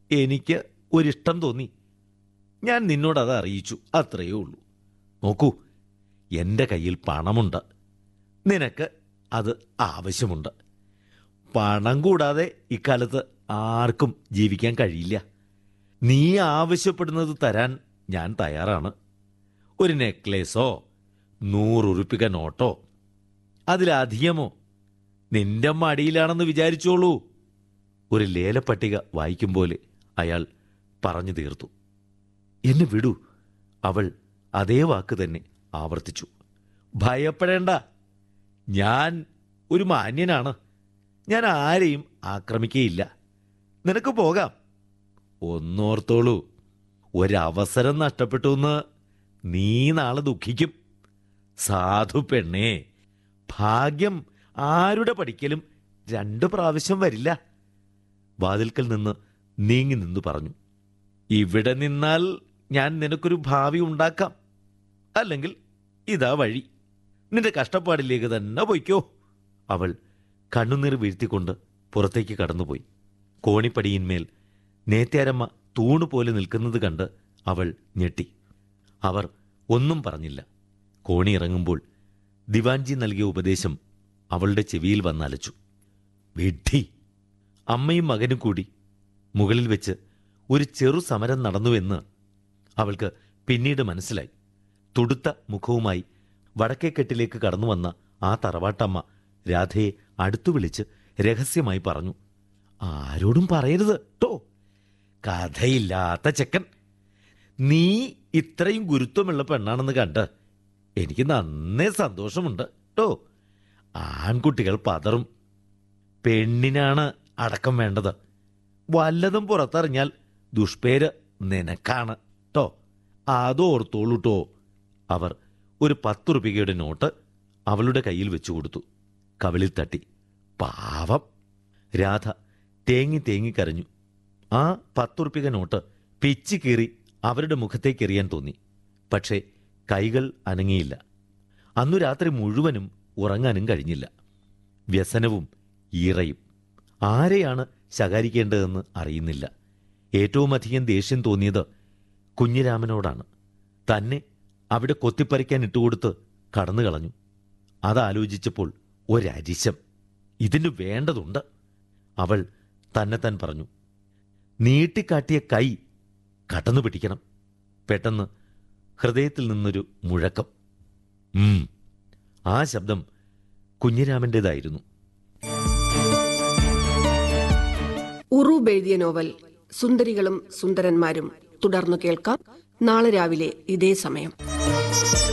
എനിക്ക് ഒരിഷ്ടം തോന്നി ഞാൻ നിന്നോടത് അറിയിച്ചു അത്രയേ ഉള്ളൂ നോക്കൂ എൻ്റെ കയ്യിൽ പണമുണ്ട് നിനക്ക് അത് ആവശ്യമുണ്ട് പണം കൂടാതെ ഇക്കാലത്ത് ആർക്കും ജീവിക്കാൻ കഴിയില്ല നീ ആവശ്യപ്പെടുന്നത് തരാൻ ഞാൻ തയ്യാറാണ് ഒരു നെക്ലേസോ നൂറുറുപ്പിക നോട്ടോ അതിലധികമോ നിന്റെ മടിയിലാണെന്ന് വിചാരിച്ചോളൂ ഒരു ലേലപ്പട്ടിക വായിക്കും പോലെ അയാൾ പറഞ്ഞു തീർത്തു എന്നെ വിടൂ അവൾ അതേ വാക്ക് തന്നെ ആവർത്തിച്ചു ഭയപ്പെടേണ്ട ഞാൻ ഒരു മാന്യനാണ് ഞാൻ ആരെയും ആക്രമിക്കുകയില്ല നിനക്ക് പോകാം ഒന്നോർത്തോളൂ ഒരവസരം നഷ്ടപ്പെട്ടു എന്ന് നീ നാളെ ദുഃഖിക്കും സാധു പെണ്ണേ ഭാഗ്യം ആരുടെ പഠിക്കലും രണ്ടു പ്രാവശ്യം വരില്ല വാതിൽക്കൽ നിന്ന് നീങ്ങി നിന്നു പറഞ്ഞു ഇവിടെ നിന്നാൽ ഞാൻ നിനക്കൊരു ഭാവി ഉണ്ടാക്കാം അല്ലെങ്കിൽ ഇതാ വഴി നിന്റെ കഷ്ടപ്പാടിലേക്ക് തന്നെ പൊയ്ക്കോ അവൾ കണ്ണുനീർ വീഴ്ത്തിക്കൊണ്ട് പുറത്തേക്ക് കടന്നുപോയി കോണിപ്പടിയിന്മേൽ നേത്യാരമ്മ തൂണുപോലെ നിൽക്കുന്നത് കണ്ട് അവൾ ഞെട്ടി അവർ ഒന്നും പറഞ്ഞില്ല കോണി ഇറങ്ങുമ്പോൾ ദിവാൻജി നൽകിയ ഉപദേശം അവളുടെ ചെവിയിൽ വന്നലച്ചു വിഡ്ഢി അമ്മയും മകനും കൂടി മുകളിൽ വെച്ച് ഒരു ചെറു സമരം നടന്നുവെന്ന് അവൾക്ക് പിന്നീട് മനസ്സിലായി തുടുത്ത മുഖവുമായി വടക്കേക്കെട്ടിലേക്ക് കടന്നു വന്ന ആ തറവാട്ടമ്മ രാധയെ അടുത്തു വിളിച്ച് രഹസ്യമായി പറഞ്ഞു ആരോടും പറയരുത് ട്ടോ കഥയില്ലാത്ത ചെക്കൻ നീ ഇത്രയും ഗുരുത്വമുള്ള പെണ്ണാണെന്ന് കണ്ട് എനിക്ക് നന്നേ സന്തോഷമുണ്ട് ട്ടോ ആൺകുട്ടികൾ പതറും പെണ്ണിനാണ് അടക്കം വേണ്ടത് വല്ലതും പുറത്തറിഞ്ഞാൽ ദുഷ്പേര് നിനക്കാണ് ട്ടോ അതോർത്തോളൂ ട്ടോ അവർ ഒരു പത്ത് റുപികയുടെ നോട്ട് അവളുടെ കയ്യിൽ വെച്ചു കൊടുത്തു കവിളിൽ തട്ടി പാവം രാധ തേങ്ങി തേങ്ങി കരഞ്ഞു ആ പത്തുറുപ്പിക നോട്ട് പിച്ചി കീറി അവരുടെ മുഖത്തേക്ക് എറിയാൻ തോന്നി പക്ഷേ കൈകൾ അനങ്ങിയില്ല അന്നു രാത്രി മുഴുവനും ഉറങ്ങാനും കഴിഞ്ഞില്ല വ്യസനവും ഈറയും ആരെയാണ് ശകാരിക്കേണ്ടതെന്ന് അറിയുന്നില്ല ഏറ്റവും അധികം ദേഷ്യം തോന്നിയത് കുഞ്ഞിരാമനോടാണ് തന്നെ അവിടെ കൊത്തിപ്പറിക്കാൻ ഇട്ടുകൊടുത്ത് കടന്നു കളഞ്ഞു അതാലോചിച്ചപ്പോൾ ഒരരിശം ഇതിന് വേണ്ടതുണ്ട് അവൾ തന്നെത്താൻ പറഞ്ഞു നീട്ടിക്കാട്ടിയ കൈ കടന്നു പിടിക്കണം പെട്ടെന്ന് ഹൃദയത്തിൽ നിന്നൊരു മുഴക്കം ഉം ആ ശബ്ദം കുഞ്ഞിരാമൻ്റെതായിരുന്നു ഉറൂബ് എഴുതിയ നോവൽ സുന്ദരികളും സുന്ദരന്മാരും തുടർന്നു കേൾക്കാം നാളെ രാവിലെ ഇതേ സമയം